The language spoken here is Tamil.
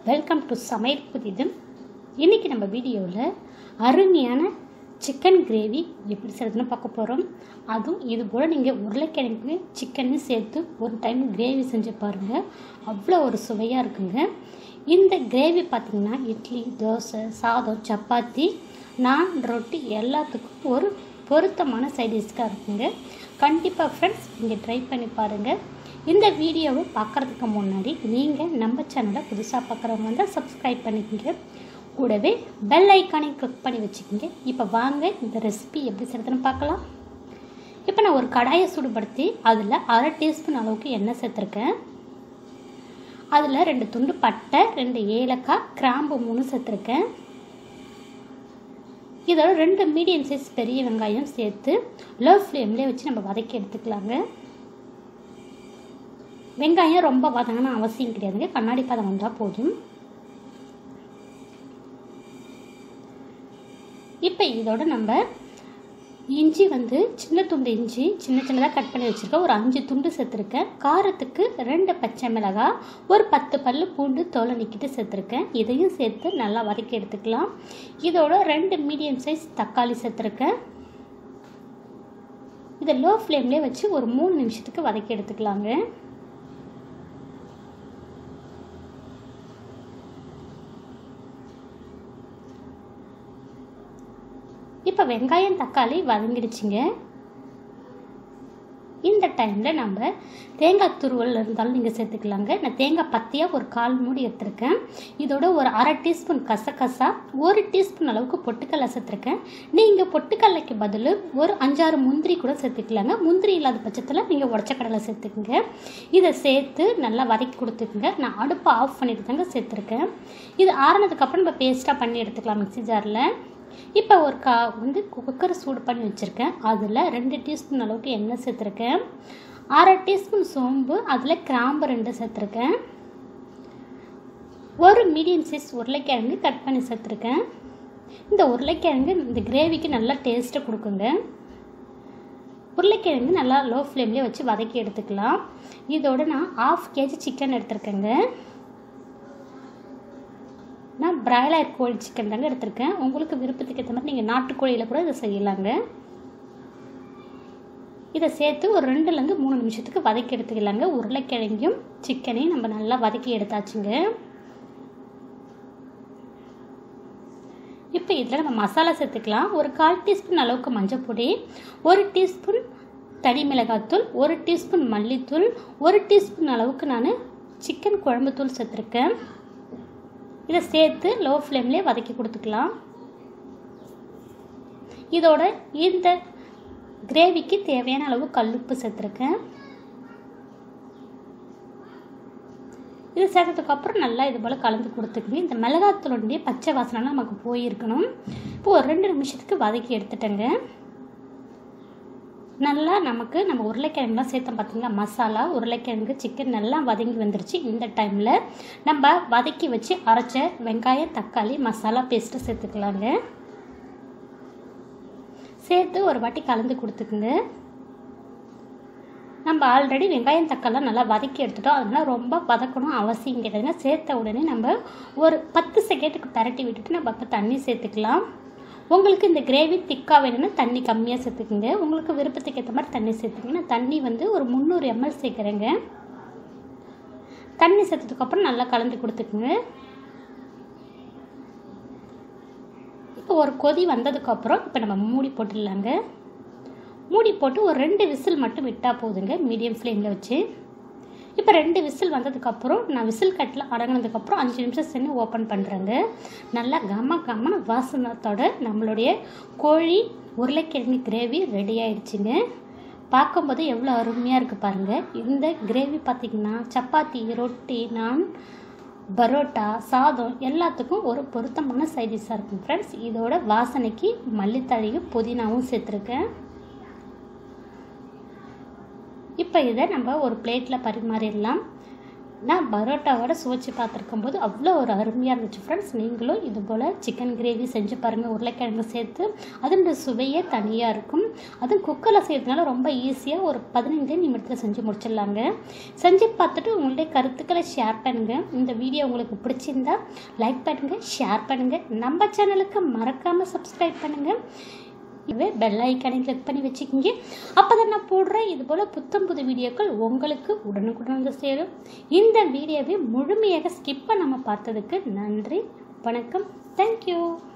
வெல்கம் டு சமையல் புதிது இன்றைக்கி நம்ம வீடியோவில் அருமையான சிக்கன் கிரேவி எப்படி செய்யறதுன்னு பார்க்க போகிறோம் அதுவும் இது போல் நீங்கள் உருளைக்கிழங்கு சிக்கன்னு சேர்த்து ஒரு டைம் கிரேவி செஞ்சு பாருங்கள் அவ்வளோ ஒரு சுவையாக இருக்குங்க இந்த கிரேவி பார்த்திங்கன்னா இட்லி தோசை சாதம் சப்பாத்தி நான் ரொட்டி எல்லாத்துக்கும் ஒரு பொருத்தமான சைடிஷ்காக இருக்குங்க கண்டிப்பாக ஃப்ரெண்ட்ஸ் நீங்கள் ட்ரை பண்ணி பாருங்கள் இந்த வீடியோவை பார்க்குறதுக்கு முன்னாடி நீங்கள் நம்ம சேனலை புதுசாக பார்க்குறவங்க வந்து சப்ஸ்கிரைப் பண்ணிக்கோங்க கூடவே பெல் ஐக்கானையும் கிளிக் பண்ணி வச்சுக்கோங்க இப்போ வாங்க இந்த ரெசிபி எப்படி செய்கிறதுன்னு பார்க்கலாம் இப்போ நான் ஒரு கடாயை சூடுபடுத்தி அதில் அரை டீஸ்பூன் அளவுக்கு எண்ணெய் சேர்த்துருக்கேன் அதில் ரெண்டு துண்டு பட்டை ரெண்டு ஏலக்காய் கிராம்பு மூணு சேர்த்துருக்கேன் இதோட ரெண்டு மீடியம் சைஸ் பெரிய வெங்காயம் சேர்த்து லோ ஃப்ளேம்லேயே வச்சு நம்ம வதக்கி எடுத்துக்கலாங்க வெங்காயம் ரொம்ப வதங்கணும் அவசியம் கிடையாதுங்க கண்ணாடி பதம் வந்தால் போதும் இப்போ இதோட நம்ம இஞ்சி வந்து சின்ன துண்டு இஞ்சி சின்ன சின்னதாக கட் பண்ணி வச்சுருக்கேன் ஒரு அஞ்சு துண்டு சேர்த்துருக்கேன் காரத்துக்கு ரெண்டு பச்சை மிளகாய் ஒரு பத்து பல் பூண்டு தோலை நிக்கிட்டு சேர்த்துருக்கேன் இதையும் சேர்த்து நல்லா வதக்கி எடுத்துக்கலாம் இதோட ரெண்டு மீடியம் சைஸ் தக்காளி சேர்த்துருக்கேன் இதை லோ ஃப்ளேம்லேயே வச்சு ஒரு மூணு நிமிஷத்துக்கு வதக்கி எடுத்துக்கலாங்க இப்போ வெங்காயம் தக்காளி வதங்கிடுச்சிங்க இந்த டைமில் நம்ம தேங்காய் துருவல் இருந்தாலும் நீங்கள் சேர்த்துக்கலாங்க நான் தேங்காய் பத்தியாக ஒரு கால் மூடி எடுத்துருக்கேன் இதோட ஒரு அரை டீஸ்பூன் கசகசா ஒரு டீஸ்பூன் அளவுக்கு பொட்டுக்கடலை சேர்த்துருக்கேன் நீங்கள் பொட்டுக்கடலைக்கு பதில் ஒரு அஞ்சாறு முந்திரி கூட சேர்த்துக்கலாங்க முந்திரி இல்லாத பட்சத்தில் நீங்கள் உடச்ச கடலை சேர்த்துக்குங்க இதை சேர்த்து நல்லா வதக்கி கொடுத்துக்குங்க நான் அடுப்பை ஆஃப் பண்ணிட்டு தாங்க சேர்த்துருக்கேன் இது ஆறுனதுக்கப்புறம் நம்ம பேஸ்ட்டாக பண்ணி எடுத்துக்கலாம் மிக்சி ஜாரில் இப்போ ஒரு கா வந்து குக்கர் சூடு பண்ணி வச்சுருக்கேன் அதில் ரெண்டு டீஸ்பூன் அளவுக்கு எண்ணெய் சேர்த்துருக்கேன் அரை டீஸ்பூன் சோம்பு அதில் கிராம்பு ரெண்டு சேர்த்துருக்கேன் ஒரு மீடியம் சைஸ் உருளைக்கிழங்கு கட் பண்ணி சேர்த்துருக்கேன் இந்த உருளைக்கிழங்கு இந்த கிரேவிக்கு நல்லா டேஸ்ட்டை கொடுக்குங்க உருளைக்கிழங்கு நல்லா லோ ஃப்ளேம்லேயே வச்சு வதக்கி எடுத்துக்கலாம் இதோட நான் ஆஃப் கேஜி சிக்கன் எடுத்துருக்கேங்க நான் பிராய்லர் கோழி சிக்கன் தாங்க எடுத்திருக்கேன் உங்களுக்கு விருப்பத்துக்கு ஏற்ற மாதிரி நீங்கள் நாட்டுக்கோழியில் கூட இதை செய்யலாங்க இதை சேர்த்து ஒரு ரெண்டுலேருந்து மூணு நிமிஷத்துக்கு வதக்கி எடுத்துக்கலாங்க உருளைக்கிழங்கும் சிக்கனையும் நம்ம நல்லா வதக்கி எடுத்தாச்சுங்க இப்போ இதில் நம்ம மசாலா சேர்த்துக்கலாம் ஒரு கால் டீஸ்பூன் அளவுக்கு மஞ்சள் பொடி ஒரு டீஸ்பூன் தனி மிளகாத்தூள் ஒரு டீஸ்பூன் மல்லித்தூள் ஒரு டீஸ்பூன் அளவுக்கு நான் சிக்கன் குழம்புத்தூள் சேர்த்துருக்கேன் இதை சேர்த்து லோ ஃப்ளேம்லேயே வதக்கி கொடுத்துக்கலாம் இதோட இந்த கிரேவிக்கு தேவையான அளவு கல்லுப்பு சேர்த்துருக்கேன் இது சேர்த்ததுக்கப்புறம் நல்லா இது போல் கலந்து கொடுத்துக்கணும் இந்த மிளகாத்தூளுடைய பச்சை வாசனைலாம் நமக்கு போயிருக்கணும் இப்போ ஒரு ரெண்டு நிமிஷத்துக்கு வதக்கி எடுத்துட்டேங்க நல்லா நமக்கு நம்ம உருளைக்கிழங்குலாம் சேர்த்தோம் பார்த்தீங்களா மசாலா உருளைக்கிழங்கு சிக்கன் நல்லா வதங்கி வந்துருச்சு இந்த டைமில் நம்ம வதக்கி வச்சு அரைச்ச வெங்காயம் தக்காளி மசாலா பேஸ்ட்டு சேர்த்துக்கலாங்க சேர்த்து ஒரு வாட்டி கலந்து கொடுத்துக்குங்க நம்ம ஆல்ரெடி வெங்காயம் தக்காளிலாம் நல்லா வதக்கி எடுத்துட்டோம் அதனால் ரொம்ப வதக்கணும் அவசியம் கிடையாதுங்க சேர்த்த உடனே நம்ம ஒரு பத்து செகண்டுக்கு பரட்டி விட்டுட்டு நம்ம அப்போ தண்ணி சேர்த்துக்கலாம் உங்களுக்கு இந்த கிரேவி திக்காக வேணும்னா தண்ணி கம்மியாக சேர்த்துக்குங்க உங்களுக்கு விருப்பத்துக்கு ஏற்ற மாதிரி தண்ணி சேர்த்துக்குங்க நான் தண்ணி வந்து ஒரு முந்நூறு எம்எல் சேர்க்குறேங்க தண்ணி சேர்த்ததுக்கப்புறம் நல்லா கலந்து கொடுத்துக்குங்க இப்போ ஒரு கொதி வந்ததுக்கப்புறம் இப்போ நம்ம மூடி போட்டுடலாங்க மூடி போட்டு ஒரு ரெண்டு விசில் மட்டும் விட்டால் போதுங்க மீடியம் ஃப்ளேமில் வச்சு இப்போ ரெண்டு விசில் வந்ததுக்கப்புறம் நான் விசில் கட்டில் அடங்கினதுக்கப்புறம் அஞ்சு நிமிஷம் சென்று ஓப்பன் பண்ணுறேங்க நல்லா கம கமன வாசனத்தோட நம்மளுடைய கோழி உருளைக்கிழங்கு கிரேவி ரெடி ஆயிடுச்சுங்க பார்க்கும்போது எவ்வளோ அருமையாக இருக்குது பாருங்கள் இந்த கிரேவி பார்த்திங்கன்னா சப்பாத்தி ரொட்டி நான் பரோட்டா சாதம் எல்லாத்துக்கும் ஒரு பொருத்தமான சைடிஷாக இருக்கும் ஃப்ரெண்ட்ஸ் இதோட வாசனைக்கு மல்லித்தழையும் புதினாவும் சேர்த்துருக்கேன் இப்போ இதை நம்ம ஒரு பிளேட்டில் பரிமாறிடலாம் நான் பரோட்டாவோட சுவைச்சு பார்த்துருக்கும் போது அவ்வளோ ஒரு அருமையாக இருந்துச்சு ஃப்ரெண்ட்ஸ் நீங்களும் இது போல் சிக்கன் கிரேவி செஞ்சு பாருங்கள் உருளைக்கிழங்கு சேர்த்து அதனுடைய சுவையே தனியாக இருக்கும் அதுவும் குக்கரில் செய்யறதுனால ரொம்ப ஈஸியாக ஒரு பதினைஞ்சு நிமிடத்தில் செஞ்சு முடிச்சிடலாங்க செஞ்சு பார்த்துட்டு உங்களுடைய கருத்துக்களை ஷேர் பண்ணுங்கள் இந்த வீடியோ உங்களுக்கு பிடிச்சிருந்தா லைக் பண்ணுங்கள் ஷேர் பண்ணுங்கள் நம்ம சேனலுக்கு மறக்காமல் சப்ஸ்கிரைப் பண்ணுங்கள் இதுவே பெல் ஐக்கானை கிளிக் பண்ணி வச்சுக்கிங்க அப்போ தான் நான் போடுற இது போல் புத்தம் புது வீடியோக்கள் உங்களுக்கு உடனுக்குடன் வந்து சேரும் இந்த வீடியோவை முழுமையாக ஸ்கிப் பண்ணாமல் பார்த்ததுக்கு நன்றி வணக்கம் தேங்க்யூ